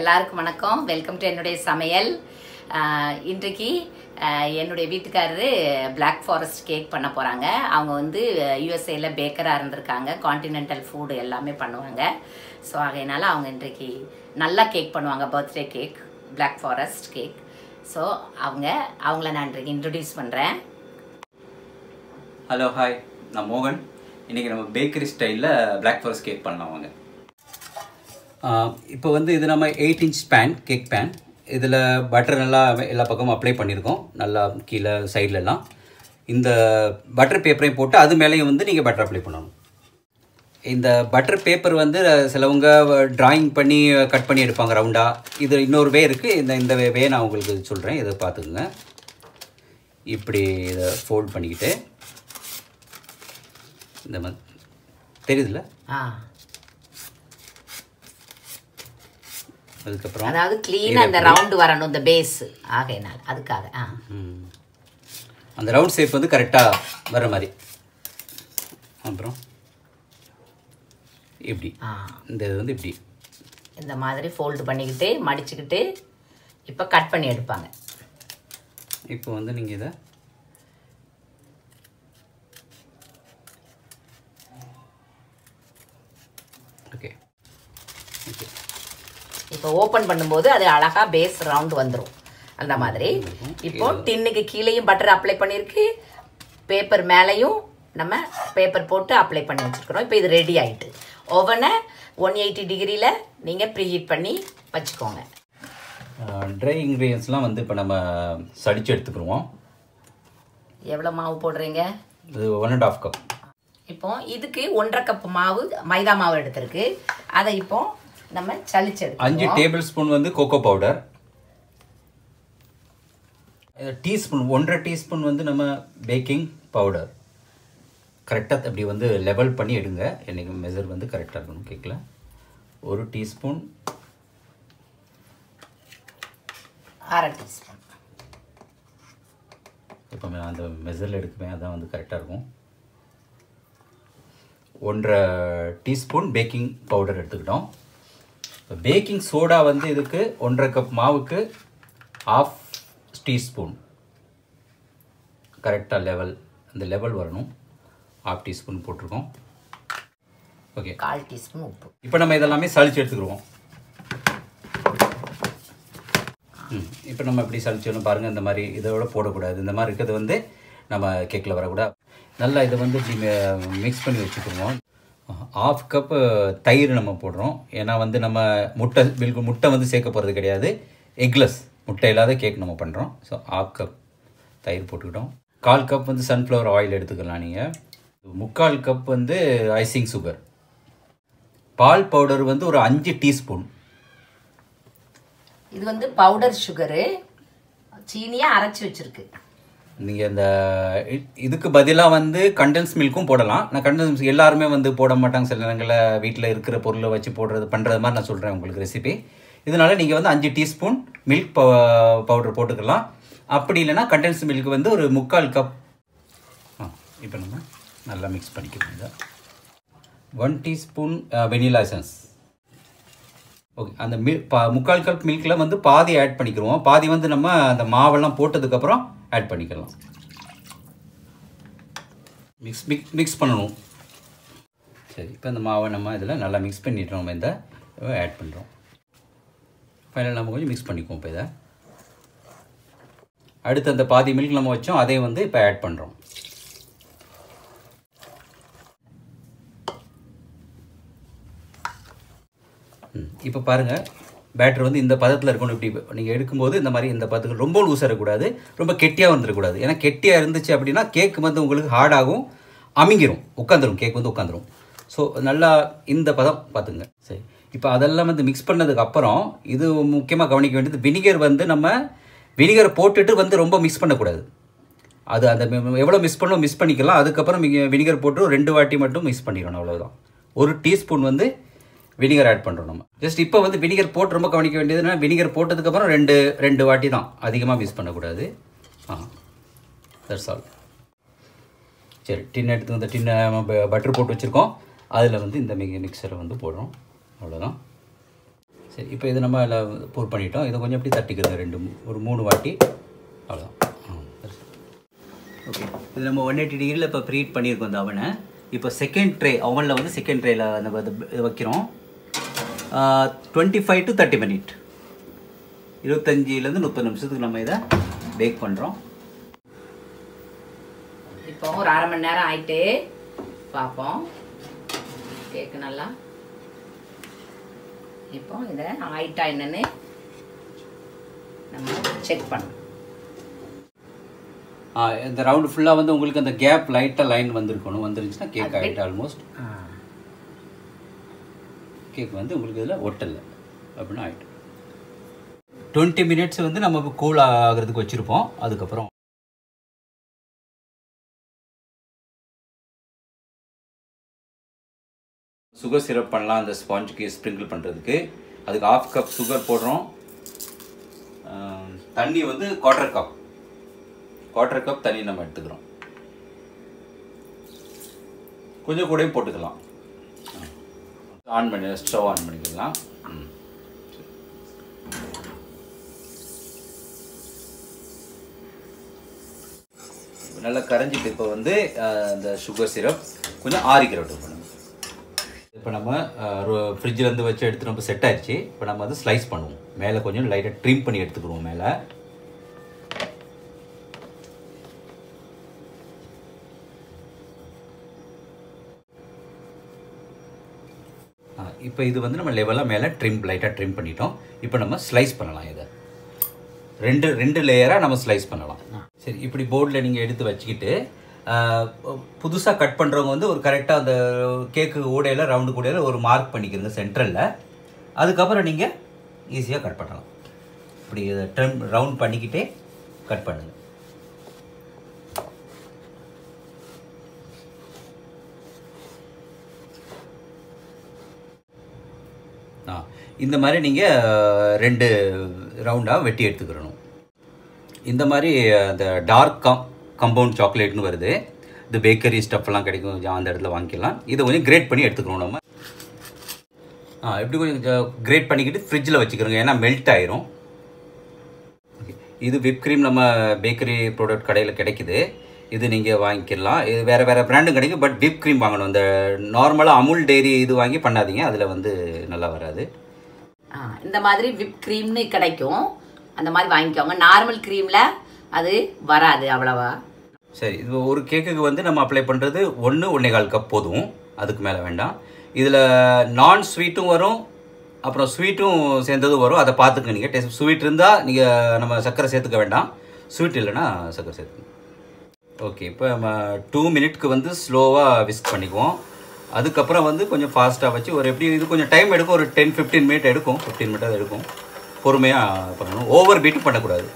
எல்லாருக்கும் வணக்கம் welcome to என்னுடைய சமையல் ஆஹ் இன்றைக்கு ஆஹ் என்னுடைய வீட்டுக்காரரு பிளாக் ஃபாரஸ்ட் கேக் பண்ண போகிறாங்க அவங்க வந்து யூஎஸ்ஏல பேக்கராக இருந்திருக்காங்க காண்டினென்டல் ஃபுட் எல்லாமே பண்ணுவாங்க ஸோ ஆகையினால அவங்க இன்றைக்கு நல்லா கேக் பண்ணுவாங்க birthday cake black forest cake so அவங்க அவங்கள நான் இன்றைக்கு இன்ட்ரடியூஸ் பண்ணுறேன் ஹலோ ஹாய் நான் மோகன் இன்றைக்கி நம்ம பேக்கரி ஸ்டைலில் பிளாக் ஃபாரஸ்ட் கேக் பண்ணலாம் வாங்க இப்போ வந்து இது நம்ம eight inch pan cake pan இதில் பட்டர் நல்லா எல்லா பக்கமும் அப்ளை பண்ணியிருக்கோம் நல்லா கீழே சைட்லலாம் இந்த பட்டர் பேப்பரையும் போட்டு அது மேலேயும் வந்து நீங்கள் பட்டர் அப்ளை பண்ணணும் இந்த பட்டர் பேப்பர் வந்து சிலவங்க டிராயிங் பண்ணி கட் பண்ணி எடுப்பாங்க ரவுண்டாக இது இன்னொரு வே இருக்குது இந்த இந்த வே நான் உங்களுக்கு சொல்கிறேன் இதை பார்த்துக்குங்க இப்படி இதை ஃபோல்ட் பண்ணிக்கிட்டு இந்த மாதிரி தெரியுதுல்ல ஆ அதுக்கப்புறம் அதாவது க்ளீனாக அந்த ரவுண்டு வரணும் இந்த பேஸ் ஆகையினால் அதுக்காக ஆ ம். அந்த ரவுண்ட் ஷேப் வந்து கரெக்டாக வர மாதிரி அப்புறம் இப்படி ஆ இந்த இது வந்து இப்படி இந்த மாதிரி ஃபோல்டு பண்ணிக்கிட்டு மடிச்சுக்கிட்டு இப்போ கட் பண்ணி எடுப்பாங்க இப்போ வந்து நீங்கள் இதை ஓகே ஓகே இப்போ ஓப்பன் பண்ணும்போது அது அழகா பேஸ் ரவுண்ட் வந்துடும் அந்த மாதிரி இப்போ டின்னுக்கு கீழேயும் பட்டர் அப்ளை பண்ணியிருக்கு பேப்பர் மேலேயும் நம்ம பேப்பர் போட்டு அப்ளை பண்ணி வச்சுருக்கிறோம் இப்போ இது ரெடி ஆயிட்டு ஓவனை ஒன் எயிட்டி டிகிரியில் நீங்கள் ப்ரீஹீட் பண்ணி வச்சுக்கோங்க ட்ரை இன்க்ரீடியன்ஸ்லாம் வந்து இப்போ நம்ம சடிச்சு எடுத்துக்கிடுவோம் எவ்வளோ மாவு போடுறீங்க இது ஒன் அண்ட் ஆஃப் கப் இப்போ இதுக்கு ஒன்றரை கப் மாவு மைதா மாவு எடுத்திருக்கு அதை இப்போ நம்ம சலிச்சு அஞ்சு எடுத்துக்குவோம் டேபிள் ஸ்பூன் வந்து கோகோ பவுடர் டீஸ்பூன் ஒன்றரை டீஸ்பூன் வந்து நம்ம பேக்கிங் பவுடர் கரெக்டாக அப்படி வந்து லெவல் பண்ணி எடுங்க எனக்கு மெஷர் வந்து கரெக்டாக இருக்கணும் கேட்கல ஒரு டீஸ்பூன் அரை டீஸ்பூன் இப்போ நான் அந்த மெஷரில் எடுக்குவேன் அதான் வந்து கரெக்டாக இருக்கும் ஒன்றரை டீஸ்பூன் பேக்கிங் பவுடர் எடுத்துக்கிட்டோம் இப்போ பேக்கிங் சோடா வந்து இதுக்கு ஒன்றரை கப் மாவுக்கு ஆஃப் டீஸ்பூன் கரெக்டாக லெவல் அந்த லெவல் வரணும் ஆஃப் டீஸ்பூன் போட்டிருக்கோம் ஓகே கால் டீஸ்பூன் உப்பு இப்போ நம்ம இதெல்லாமே சளிச்சு எடுத்துக்கிடுவோம் ம் இப்போ நம்ம இப்படி சளிச்சோன்னு பாருங்கள் இந்த மாதிரி இதோட போடக்கூடாது இந்த மாதிரி இருக்கிறது வந்து நம்ம கேக்கில் வரக்கூடாது நல்லா இதை வந்து இப்படி மிக்ஸ் பண்ணி வச்சுக்குவோம் ஆஃப் கப்பு தயிர் நம்ம போடுறோம் ஏன்னா வந்து நம்ம முட்டை பில்கு முட்டை வந்து சேர்க்க போகிறது கிடையாது எக்லெஸ் முட்டை இல்லாத கேக் நம்ம பண்ணுறோம் ஸோ ஆஃப் கப் தயிர் போட்டுக்கிட்டோம் கால் கப் வந்து சன்ஃப்ளவர் ஆயில் எடுத்துக்கலாம் நீங்கள் முக்கால் கப் வந்து ஐசிங் சுகர் பால் பவுடர் வந்து ஒரு அஞ்சு டீஸ்பூன் இது வந்து பவுடர் சுகரு சீனியை அரைச்சி வச்சிருக்கு நீங்கள் இந்த இ- இதுக்கு பதிலாக வந்து கண்டென்ஸ் மில்க்கும் போடலாம் நான் கண்டென்ஸ் எல்லாருமே வந்து போட மாட்டாங்க சில நேரங்களில் வீட்டில் இருக்கிற பொருளை வச்சு போடுறது பண்ணுறது மாதிரி நான் சொல்கிறேன் உங்களுக்கு ரெசிபி இதனால நீங்கள் வந்து அஞ்சு டீஸ்பூன் மில்க் பவுடர் போட்டுக்கலாம் அப்படி இல்லைன்னா கண்டென்ஸ் மில்க் வந்து ஒரு முக்கால் கப் ஆ இப்போ நம்ம நல்லா மிக்ஸ் பண்ணிக்கிறோம் இதை one teaspoon vanilla essence okay அந்த மில் பா முக்கால் கப் மில்கில் வந்து பாதி ஆட் பண்ணிக்கிறோம் பாதி வந்து நம்ம அந்த மாவெல்லாம் போட்டதுக்கப்புறம் ஆட் பண்ணிக்கலாம் மிக்ஸ் மிக்ஸ் மிக்ஸ் பண்ணணும் சரி இப்போ இந்த மாவை நம்ம இதில் நல்லா மிக்ஸ் பண்ணிட்டோம் நம்ம இந்த ஆட் பண்ணுறோம் ஃபைனல் நம்ம கொஞ்சம் மிக்ஸ் பண்ணிக்குவோம் இப்போ இதை அடுத்து அந்த பாதி மில்க் நம்ம வச்சோம் அதையும் வந்து இப்போ ஆட் பண்ணுறோம் இப்போ பாருங்கள் பேட்டர் வந்து இந்த பதத்தில் இருக்கணும் இப்படி நீங்கள் எடுக்கும்போது இந்த மாதிரி இந்த பதத்துக்கு ரொம்ப லூஸாக இருக்கக்கூடாது ரொம்ப கெட்டியாக வந்துடக்கூடாது ஏன்னா கெட்டியாக இருந்துச்சு அப்படின்னா கேக் வந்து உங்களுக்கு ஹார்டாகும் அமிங்கிரும் உட்காந்துரும் கேக் வந்து உட்காந்துரும் ஸோ நல்லா இந்த பதம் பார்த்துங்க சரி இப்போ அதெல்லாம் வந்து மிக்ஸ் பண்ணதுக்கு அப்புறம் இது முக்கியமாக கவனிக்க வேண்டியது வினிகர் வந்து நம்ம வினிகரை போட்டுட்டு வந்து ரொம்ப மிக்ஸ் பண்ணக்கூடாது அது அந்த எவ்வளோ மிஸ் பண்ணோம் மிஸ் பண்ணிக்கலாம் அதுக்கப்புறம் வினிகர் போட்டு ரெண்டு வாட்டி மட்டும் மிக்ஸ் பண்ணிடணும் அவ்வளவுதான் ஒரு டீஸ்பூன் வந்து வினிகர் ஆட் பண்ணுறோம் நம்ம ஜஸ்ட் இப்போ வந்து வினிகர் போட்டு ரொம்ப கவனிக்க வேண்டியதுன்னா வினிகர் போட்டதுக்கப்புறம் ரெண்டு ரெண்டு வாட்டி தான் அதிகமாக மிஸ் பண்ணக்கூடாது ஆ தட்ஸ் ஆல் சரி டின் எடுத்து இந்த டின்னை பட்டர் போட்டு வச்சுருக்கோம் அதில் வந்து இந்த மிக மிக்சரை வந்து போடுறோம் அவ்வளோதான் சரி இப்போ இது நம்ம எல்லாம் பூர் பண்ணிட்டோம் இதை கொஞ்சம் எப்படி தட்டிக்கிறது ரெண்டு மூ- ஒரு மூணு வாட்டி அவ்வளோதான் ஓகே இது நம்ம ஒன் எயிட்டி டிகிரியில் இப்போ ப்ரீட் பண்ணியிருக்கோம் இந்த அவனை இப்போ செகண்ட் ட்ரே அவனில் வந்து செகண்ட் ட்ரேயில் நம்ம இது இது வைக்கிறோம் twenty five to thirty minute இருபத்தஞ்சிலேருந்து முப்பது நிமிஷத்துக்கு நம்ம இதை பேக் பண்ணுறோம் இப்போ ஒரு அரை மணி நேரம் ஆயிட்டு பார்ப்போம் கேக்கு நல்லா இப்போ இதை ஆயிட்டா என்னன்னு நம்ம செக் பண்ணணும் ஆ, இந்த ரவுண்டு ஃபுல்லாக வந்து உங்களுக்கு அந்த கேப் லைட்டாக லைன் வந்திருக்கணும் வந்துருந்துச்சுன்னா கேக் அது ஆகிட்டு ஆல்மோஸ்ட் கேக் வந்து உங்களுக்கு இதில் ஒட்டலை அப்படின்னு ஆகிட்டு டுவெண்ட்டி மினிட்ஸ் வந்து நம்ம கூல் ஆகிறதுக்கு வச்சுருப்போம் அதுக்கப்புறம் சுகர் சிரப் பண்ணலாம் அந்த ஸ்பாஞ்சுக்கு ஸ்ப்ரிங்கிள் பண்ணுறதுக்கு அதுக்கு ஆஃப் கப் சுகர் போடுறோம் ஆம், தண்ணி வந்து குவார்டர் கப் குவார்டர் கப் தண்ணி நம்ம எடுத்துக்கிறோம் கொஞ்சம் கூடயும் போட்டுக்கலாம் ஆன் பண்ணி ஸ்டவ் ஆன் பண்ணிக்கலாம் ம். இப்ப நல்லா கரைஞ்சிட்டு இப்போ வந்து அஹ், இந்த சுகர் சிரப் கொஞ்சம் ஆறிக்கிறட்டும் பண்ணுங்க இப்போ நம்ம ஃப்ரிட்ஜிலேருந்து வச்சு எடுத்து நம்ம செட் ஆயிடுச்சு இப்போ நம்ம வந்து ஸ்லைஸ் பண்ணுவோம் மேலே கொஞ்சம் லைட்டாக ட்ரிம் பண்ணி எடுத்துக்கிடுவோம் மேலே இப்போ இது வந்து நம்ம லெவலாக மேலே ட்ரிம் லைட்டாக ட்ரிம் பண்ணிட்டோம் இப்போ நம்ம ஸ்லைஸ் பண்ணலாம் இதை ரெண்டு ரெண்டு லேயராக நம்ம ஸ்லைஸ் பண்ணலாம் சரி இப்படி போர்டில் நீங்கள் எடுத்து வச்சுக்கிட்டு புதுசாக கட் பண்ணுறவங்க வந்து ஒரு கரெக்டாக அந்த கேக்கு ஊடையில் ரவுண்டு கூடையில் ஒரு மார்க் பண்ணிக்கிறங்க சென்ட்ரலில் அதுக்கப்புறம் நீங்கள் ஈஸியாக கட் பண்ணலாம் இப்படி இதை ட்ரிம் ரவுண்ட் பண்ணிக்கிட்டே கட் பண்ணுங்கள் ஆ இந்த மாதிரி நீங்கள் ரெண்டு ரவுண்டாக வெட்டி எடுத்துக்கிறணும் இந்த மாதிரி அந்த டார்க் கம் கம்பவுண்ட் சாக்லேட்னு வருது இந்த பேக்கரி ஸ்டஃப்லாம் கிடைக்கும் ஜா- அந்த இடத்துல வாங்கிக்கலாம் இதை கொஞ்சம் கிரேட் பண்ணி எடுத்துக்கிறோம் நம்ம ஆ இப்படி கொஞ்சம் கிரேட் பண்ணிக்கிட்டு ஃப்ரிட்ஜில் வச்சுக்கிறோங்க ஏன்னா மெல்ட் ஆயிரும் Okay. இது விப் க்ரீம் நம்ம பேக்கரி ப்ராடக்ட் கடையில் கிடைக்குது இது நீங்கள் வாங்கிக்கலாம் இது வேறு வேறு பிராண்டும் கிடைக்கும் பட் விப் க்ரீம் வாங்கணும் இந்த நார்மலாக அமுல் டெய்ரி இது வாங்கி பண்ணாதீங்க அதில் வந்து நல்லா வராது ஆ, இந்த மாதிரி விப் க்ரீம்னு கிடைக்கும் அந்த மாதிரி வாங்கிக்கோங்க நார்மல் க்ரீமில் அது வராது அவ்வளவா சரி இது ஒரு கேக்குக்கு வந்து நம்ம அப்ளை பண்ணுறது ஒன்று ஒன்றே கால் கப் போதும் அதுக்கு மேலே வேண்டாம் இதில் நான் ஸ்வீட்டும் வரும் அப்புறம் ஸ்வீட்டும் சேர்ந்ததும் வரும் அதை பார்த்துக்க நீங்கள் டேஸ்ட் ஸ்வீட் இருந்தால் நீங்கள் நம்ம சர்க்கரை சேர்த்துக்க வேண்டாம் ஸ்வீட் இல்லைன்னா சர்க்கரை சேர்த்துக்கணும் ஓகே இப்போ நம்ம டூ மினிட்க்கு வந்து ஸ்லோவாக விஸ்க் பண்ணிக்குவோம் அதுக்கப்புறம் வந்து கொஞ்சம் ஃபாஸ்ட்டாக வச்சு ஒரு எப்படி இது கொஞ்சம் டைம் எடுக்கும் ஒரு டென் ஃபிஃப்டீன் மினிட் எடுக்கும் ஃபிஃப்டீன் மினிட் எடுக்கும் பொறுமையாக பண்ணணும் ஓவர் பீட்டும் பண்ணக்கூடாது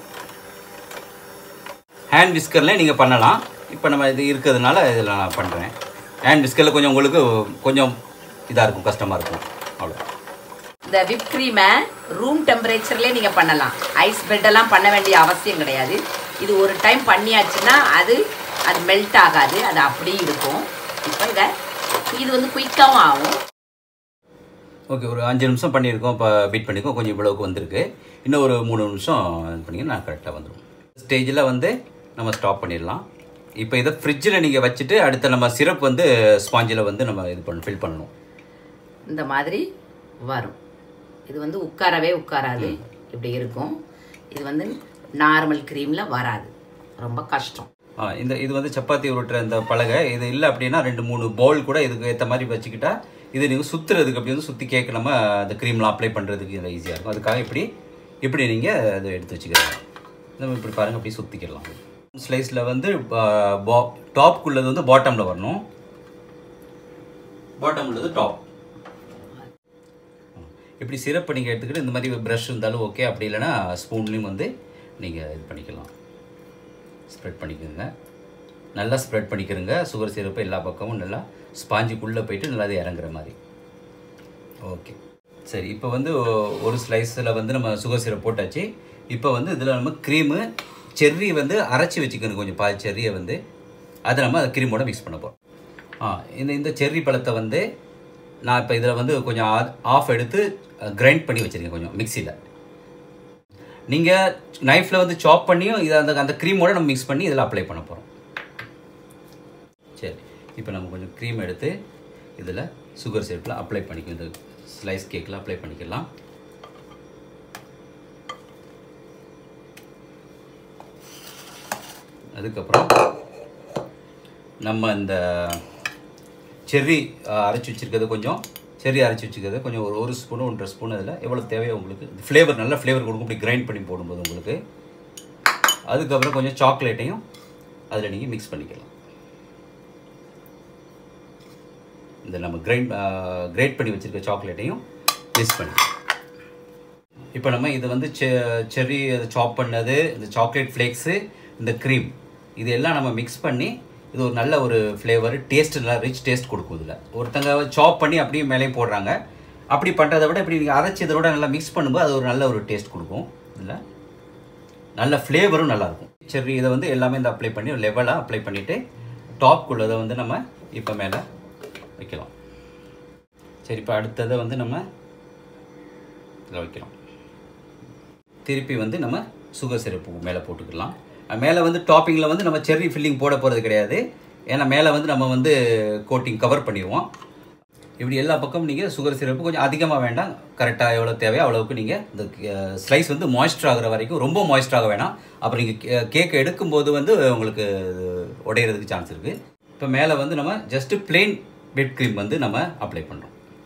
ஹேண்ட் விஸ்கரில் நீங்கள் பண்ணலாம் இப்போ நம்ம இது இருக்கிறதுனால இதில் நான் பண்ணுறேன் ஹேண்ட் விஸ்கரில் கொஞ்சம் உங்களுக்கு கொஞ்சம் இதாக இருக்கும் கஷ்டமாக இருக்கும் அவ்வளோ இந்த விப் க்ரீமை ரூம் டெம்பரேச்சர்லேயே நீங்கள் பண்ணலாம் ஐஸ் பெட்டெல்லாம் பண்ண வேண்டிய அவசியம் கிடையாது இது ஒரு டைம் பண்ணியாச்சுன்னா அது அது மெல்ட் ஆகாது அது அப்படியே இருக்கும் இப்போ இதை இது வந்து குயிக்காகவும் ஆகும் ஓகே ஒரு அஞ்சு நிமிஷம் பண்ணியிருக்கோம் இப்போ பீட் பண்ணியிருக்கோம் கொஞ்சம் இவ்வளவுக்கு வந்திருக்கு இன்னும் ஒரு மூணு நிமிஷம் இது பண்ணிங்கன்னா நான் கரெக்டாக வந்துடும் ஸ்டேஜில் வந்து நம்ம ஸ்டாப் பண்ணிடலாம் இப்போ இதை ஃப்ரிட்ஜில் நீங்கள் வச்சுட்டு அடுத்த நம்ம சிரப் வந்து ஸ்பாஞ்சில் வந்து நம்ம இது பண்ண ஃபில் பண்ணணும் இந்த மாதிரி வரும் இது வந்து உட்காரவே உட்காராது இப்படி இருக்கும் இது வந்து நார்மல் க்ரீமில் வராது ரொம்ப கஷ்டம் ஆ இந்த இது வந்து சப்பாத்தி உருட்டுற இந்த பலகை இது இல்லை அப்படின்னா ரெண்டு மூணு பவுல் கூட இதுக்கு ஏற்ற மாதிரி வச்சுக்கிட்டா இது நீங்கள் சுற்றுறதுக்கு அப்படி வந்து சுற்றி கேட்க நம்ம அந்த க்ரீம்லாம் அப்ளை பண்ணுறதுக்கு இது ஈஸியாக இருக்கும் அதுக்காக இப்படி இப்படி நீங்கள் அதை எடுத்து வச்சுக்கிறீங்க நம்ம இப்படி பாருங்கள் அப்படி சுற்றிக்கிடலாம் ஸ்லைஸில் வந்து டாப்க்குள்ளது வந்து பாட்டமில் வரணும் பாட்டம் உள்ளது டாப் இப்படி சிரப் நீங்கள் எடுத்துக்கிட்டு இந்த மாதிரி ப்ரஷ் இருந்தாலும் ஓகே அப்படி இல்லைன்னா ஸ்பூன்லேயும் வந்து நீங்கள் இது பண்ணிக்கலாம் ஸ்ப்ரெட் பண்ணிக்கோங்க நல்லா ஸ்ப்ரெட் பண்ணிக்கிறங்க சுகர் சிரப்பு எல்லா பக்கமும் நல்லா ஸ்பாஞ்சுக்குள்ளே போயிட்டு நல்லா அது இறங்குற மாதிரி ஓகே சரி இப்போ வந்து ஒ- ஒரு ஸ்லைஸில் வந்து நம்ம சுகர் சிரப் போட்டாச்சு இப்போ வந்து இதில் நம்ம க்ரீமு செர்ரி வந்து அரைச்சி வச்சுக்கணும் கொஞ்சம் பாதி செர்ரியை வந்து அதை நம்ம க்ரீமோட மிக்ஸ் பண்ண போகிறோம் ஆ இந்த இந்த செர்ரி பழத்தை வந்து நான் இப்போ இதில் வந்து கொஞ்சம் ஆஃப் எடுத்து கிரைண்ட் பண்ணி வச்சுருக்கேன் கொஞ்சம் மிக்சியில் நீங்கள் நைஃப்பில் வந்து சாப் பண்ணியும் இதை அந்த அந்த க்ரீமோட நம்ம மிக்ஸ் பண்ணி இதில் அப்ளை பண்ண போகிறோம் சரி இப்போ நம்ம கொஞ்சம் க்ரீம் எடுத்து இதில் சுகர் சிரப்பில் அப்ளை பண்ணிக்கும் இந்த ஸ்லைஸ் கேக்கில் அப்ளை பண்ணிக்கலாம் அதுக்கப்புறம் நம்ம இந்த செர்ரி அரைச்சி வச்சுருக்கிறது கொஞ்சம் செர்ரி அரைச்சி வச்சுக்கிறது கொஞ்சம் ஒரு ஒரு ஸ்பூனு ஒன்றரை ஸ்பூன் அதில் எவ்வளோ தேவையோ உங்களுக்கு ஃப்ளேவர் நல்ல ஃப்ளேவர் கொடுக்கும் இப்படி கிரைண்ட் பண்ணி போடும்போது உங்களுக்கு அதுக்கப்புறம் கொஞ்சம் சாக்லேட்டையும் அதில் நீங்கள் மிக்ஸ் பண்ணிக்கலாம் இந்த நம்ம கிரைண்ட் கிரேட் பண்ணி வச்சுருக்க சாக்லேட்டையும் மிக்ஸ் பண்ணிக்கலாம் இப்போ நம்ம இது வந்து செ செர்ரி சாப் பண்ணது இந்த சாக்லேட் ஃப்ளேக்ஸு இந்த க்ரீம் இது எல்லாம் நம்ம மிக்ஸ் பண்ணி இது ஒரு நல்ல ஒரு ஃப்ளேவர் டேஸ்ட் நல்லா ரிச் டேஸ்ட் கொடுக்கும் இதில் ஒருத்தங்க சாப் பண்ணி அப்படியே மேலேயும் போடுறாங்க அப்படி பண்ணுறதை விட இப்படி நீங்கள் அரைச்சி இதோட நல்லா மிக்ஸ் பண்ணும்போது அது ஒரு நல்ல ஒரு டேஸ்ட் கொடுக்கும் இதில் நல்ல ஃப்ளேவரும் நல்லாயிருக்கும் சரி இதை வந்து எல்லாமே இந்த அப்ளை பண்ணி லெவலாக அப்ளை பண்ணிவிட்டு டாப்குள்ளதை வந்து நம்ம இப்போ மேலே வைக்கலாம் சரி இப்போ அடுத்ததை வந்து நம்ம இதில் வைக்கிறோம் திருப்பி வந்து நம்ம சுகர் சிரப்பு மேலே போட்டுக்கலாம் மேலே வந்து டாப்பிங்கில் வந்து நம்ம செர்ரி ஃபில்லிங் போட போகிறது கிடையாது ஏன்னா மேலே வந்து நம்ம வந்து கோட்டிங் கவர் பண்ணிடுவோம் இப்படி எல்லா பக்கமும் நீங்கள் சுகர் சிரப்பு கொஞ்சம் அதிகமாக வேண்டாம் கரெக்டாக எவ்வளோ தேவையோ அவ்வளோவுக்கு நீங்கள் இந்த ஸ்லைஸ் வந்து மாய்ஸ்டர் ஆகிற வரைக்கும் ரொம்ப மாய்ஸ்டர் ஆக வேணாம் அப்புறம் நீங்கள் கேக் எடுக்கும்போது வந்து உங்களுக்கு உடையிறதுக்கு சான்ஸ் இருக்குது இப்போ மேலே வந்து நம்ம ஜஸ்ட்டு பிளெயின் பெட் க்ரீம் வந்து நம்ம அப்ளை பண்ணுறோம்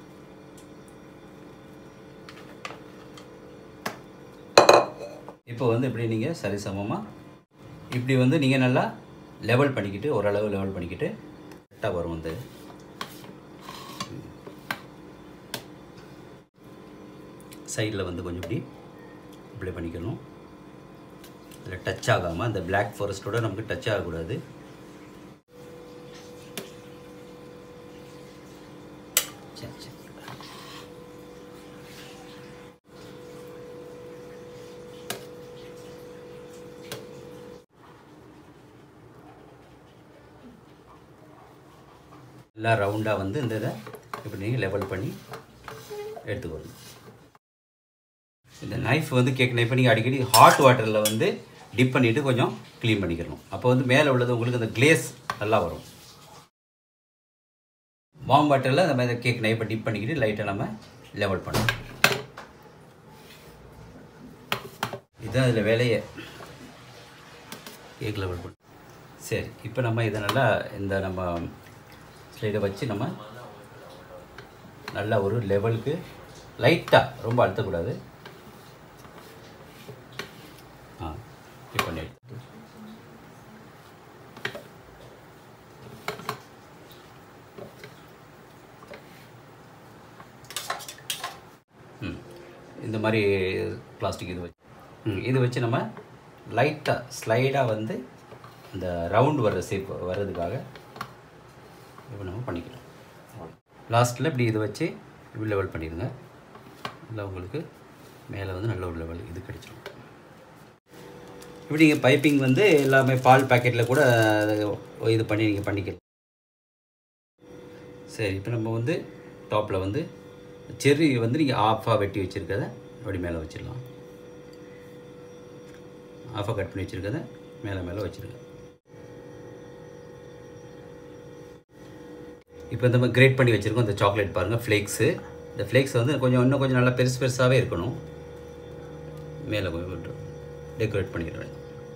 இப்போ வந்து இப்படி நீங்கள் சரிசமமாக இப்படி வந்து நீங்கள் நல்லா லெவல் பண்ணிக்கிட்டு ஓரளவு லெவல் பண்ணிக்கிட்டு கரெக்டாக வரும் வந்து சைடில் வந்து கொஞ்சம் இப்படி அப்ளை பண்ணிக்கணும் அதில் டச் ஆகாமல் அந்த பிளாக் ஃபாரஸ்ட்டோட நமக்கு டச் ஆகக்கூடாது சரி சரி எல்லாம் ரவுண்டாக வந்து இந்த இதை இப்படி நீங்கள் லெவல் பண்ணி எடுத்துக்கணும் இந்த நைஃப் வந்து கேக் நைஃப் நீங்கள் அடிக்கடி ஹாட் வாட்டரில் வந்து டிப் பண்ணிவிட்டு கொஞ்சம் க்ளீன் பண்ணிக்கணும் அப்போ வந்து மேலே உள்ளது உங்களுக்கு அந்த கிளேஸ் நல்லா வரும் வார்ம் வாட்டரில் நம்ம இந்த கேக் நைஃபை டிப் பண்ணிக்கிட்டு லைட்டாக நம்ம லெவல் பண்ணணும் இதுதான் இதில் வேலையே கேக் லெவல் பண்ண சரி இப்போ நம்ம இதை நல்லா இந்த நம்ம ஸ்லைடை வச்சு நம்ம நல்லா ஒரு லெவலுக்கு லைட்டாக ரொம்ப அழுத்தக்கூடாது ஆ இப்போ நெட் ம் இந்த மாதிரி பிளாஸ்டிக் இது வச்சு ம் இது வச்சு நம்ம லைட்டாக ஸ்லைடாக வந்து இந்த ரவுண்ட் வர்ற ஷேப் வர்றதுக்காக இப்போ நம்ம பண்ணிக்கலாம் லாஸ்ட்டில் இப்படி இதை வச்சு இப்படி லெவல் பண்ணிடுங்க இல்லை உங்களுக்கு மேலே வந்து நல்ல ஒரு லெவல் இது கிடைச்சிடும் இப்படி நீங்கள் பைப்பிங் வந்து எல்லாமே பால் பாக்கெட்டில் கூட இது பண்ணி நீங்கள் பண்ணிக்கலாம் சரி இப்போ நம்ம வந்து டாப்பில் வந்து செர்ரி வந்து நீங்கள் ஆஃபாக வெட்டி வச்சுருக்கத அப்படி மேலே வச்சிடலாம் ஆஃபாக கட் பண்ணி வச்சுருக்கத மேலே மேலே வச்சுருங்க இப்போ இந்த மாதிரி கிரேட் பண்ணி வச்சுருக்கோம் இந்த சாக்லேட் பாருங்கள் ஃப்ளேக்ஸு இந்த ஃப்ளேக்ஸ் வந்து கொஞ்சம் இன்னும் கொஞ்சம் நல்லா பெருசு பெருசாகவே இருக்கணும் மேலே கொஞ்சம் டெக்கரேட் பண்ணிடுறேன்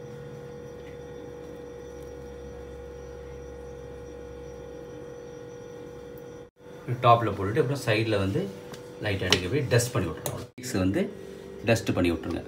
டாப்பில் போட்டுட்டு அப்புறம் சைடில் வந்து லைட் அடிக்க போய் டஸ்ட் பண்ணி விட்டுருவோம் ஃப்ளேக்ஸ் வந்து டஸ்ட் பண்ணி விட்ருங்க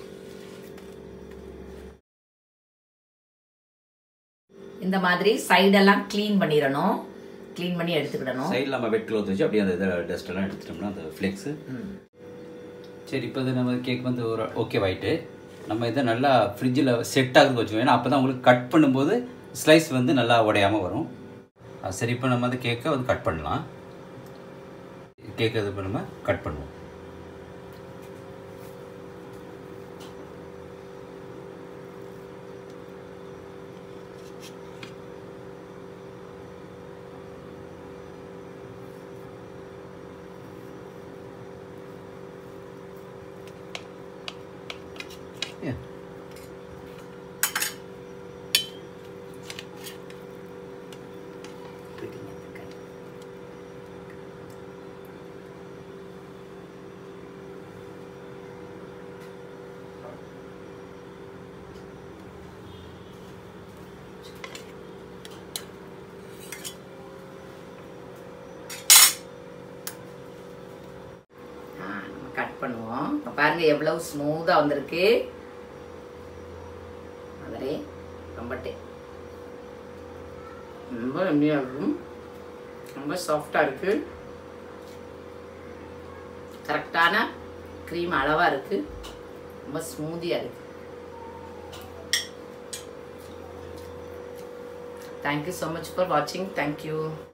இந்த மாதிரி சைடெல்லாம் க்ளீன் பண்ணிடணும் க்ளீன் பண்ணி எடுத்துக்கிடணும் சைடில் நம்ம வெட் க்ளோத் வச்சு அப்படியே அந்த இதை டஸ்ட்டெல்லாம் எடுத்துட்டோம்னா அந்த ஃப்ளேக்ஸு சரி இப்போ இது நம்ம கேக் வந்து ஒரு ஓகே ஆயிட்டு நம்ம இதை நல்லா ஃப்ரிட்ஜில் செட் ஆகுது வச்சுக்கோங்க ஏன்னா அப்போ தான் உங்களுக்கு கட் பண்ணும்போது ஸ்லைஸ் வந்து நல்லா உடையாமல் வரும் அது சரி இப்போ நம்ம வந்து கேக்கை வந்து கட் பண்ணலாம் கேக்கை இது இப்போ நம்ம கட் பண்ணுவோம் Yeah. ஆ, நம்ம கட் பண்ணுவோம் இப்ப பாருங்க எவ்வளவு ஸ்மூத்தா வந்திருக்கு அதே ரொம்ப டே ரொம்ப எம்மியா இருக்கும் ரொம்ப சாஃப்டா இருக்கு கரெக்டான க்ரீம் அளவா இருக்கு ரொம்ப ஸ்மூதியா இருக்கு தேங்க்யூ ஸோ மச் ஃபார் வாட்சிங் தேங்க்யூ